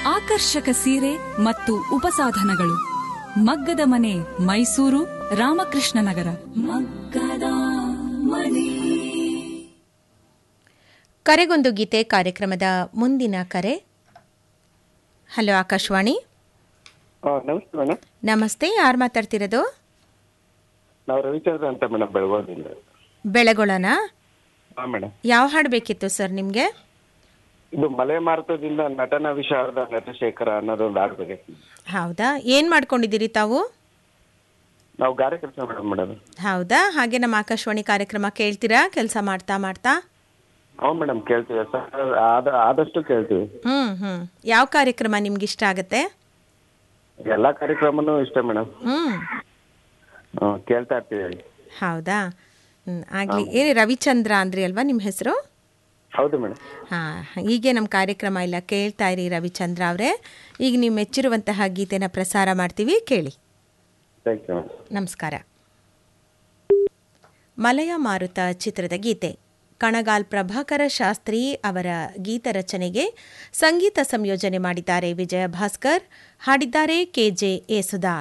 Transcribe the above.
ಆಕರ್ಷಕ ಸೀರೆ ಮತ್ತು ಉಪಸಾಧನಗಳು ಮಗ್ಗದ ಮನೆ ಮೈಸೂರು ರಾಮಕೃಷ್ಣ ನಗರ ಮಗ್ಗದ ಮನೆ ಕರೆಗೊಂದು ಗೀತೆ ಕಾರ್ಯಕ್ರಮದ ಮುಂದಿನ ಕರೆ ಹಲೋ ಆಕಾಶವಾಣಿ ಹಾಂ ನಮಸ್ತೆ ಮೇಡಮ್ ನಮಸ್ತೆ ಯಾರು ಮಾತಾಡ್ತಿರೋದು ನಾವು ರವಿಚಂದ್ರ ಅಂತ ಮೇಡಮ್ ಬೆಳಗೋದಿಂದ ಬೆಳಗೊಳನ ಹಾಂ ಮೇಡಮ್ ಯಾವ ಹಾಡು ಬೇಕಿತ್ತು ಸರ್ ನಿಮಗೆ ಇದು ಮಲೆ ಮಾರುತದಿಂದ ನಟನ ವಿಶಾರದ ನಟಶೇಖರ ಅನ್ನೋದೊಂದು ಆಡ್ಬೇಕು ಹೌದಾ ಏನು ಮಾಡ್ಕೊಂಡಿದ್ದೀರಿ ತಾವು ನಾವು ಗಾರೆ ಕೆಲಸ ಮೇಡಮ್ ಮೇಡಮ್ ಹೌದಾ ಹಾಗೆ ನಮ್ಮ ಆಕಾಶವಾಣಿ ಕಾರ್ಯಕ್ರಮ ಕೇಳ್ತೀರಾ ಕೆಲಸ ಮಾಡ್ತಾ ಮಾಡ್ತಾ ಹ್ಞೂ ಮೇಡಮ್ ಕೇಳ್ತೀವಿ ಸರ್ ಆದ ಆದಷ್ಟು ಕೇಳ್ತೀವಿ ಹ್ಞೂ ಹ್ಞೂ ಯಾವ ಕಾರ್ಯಕ್ರಮ ನಿಮ್ಗೆ ಇಷ್ಟ ಆಗುತ್ತೆ ಎಲ್ಲ ಕಾರ್ಯಕ್ರಮನೂ ಇಷ್ಟ ಮೇಡಮ್ ಹ್ಞೂ ಹ್ಞೂ ಕೇಳ್ತಾ ಇರ್ತೀವಿ ಹೌದಾ ಹ್ಞೂ ಆಗಲಿ ಏನು ರವಿಚಂದ್ರ ಅಂದ್ರಿ ಅಲ್ವಾ ನಿಮ್ಮ ಹೆಸರು ಹೌದು ಮೇಡಮ್ ಹಾಂ ಹೀಗೆ ನಮ್ಮ ಕಾರ್ಯಕ್ರಮ ಎಲ್ಲ ಕೇಳ್ತಾ ಇರಿ ರವಿಚಂದ್ರ ಅವರೇ ಈಗ ನೀವು ಮೆಚ್ಚಿರುವಂತಹ ಗೀತೆನ ಪ್ರಸಾರ ಮಾಡ್ತೀವಿ ಕೇಳಿ ಥ್ಯಾಂಕ್ ಯು ಮೇಡಮ್ ನಮಸ್ಕಾರ ಮಲಯ ಮಾರುತ ಚಿತ್ರದ ಗೀತೆ ಕಣಗಾಲ್ ಪ್ರಭಾಕರ ಶಾಸ್ತ್ರಿ ಅವರ ಗೀತ ರಚನೆಗೆ ಸಂಗೀತ ಸಂಯೋಜನೆ ಮಾಡಿದ್ದಾರೆ ವಿಜಯ ಭಾಸ್ಕರ್ ಹಾಡಿದ್ದಾರೆ ಕೆಜೆ ಯೇಸುದಾಸ್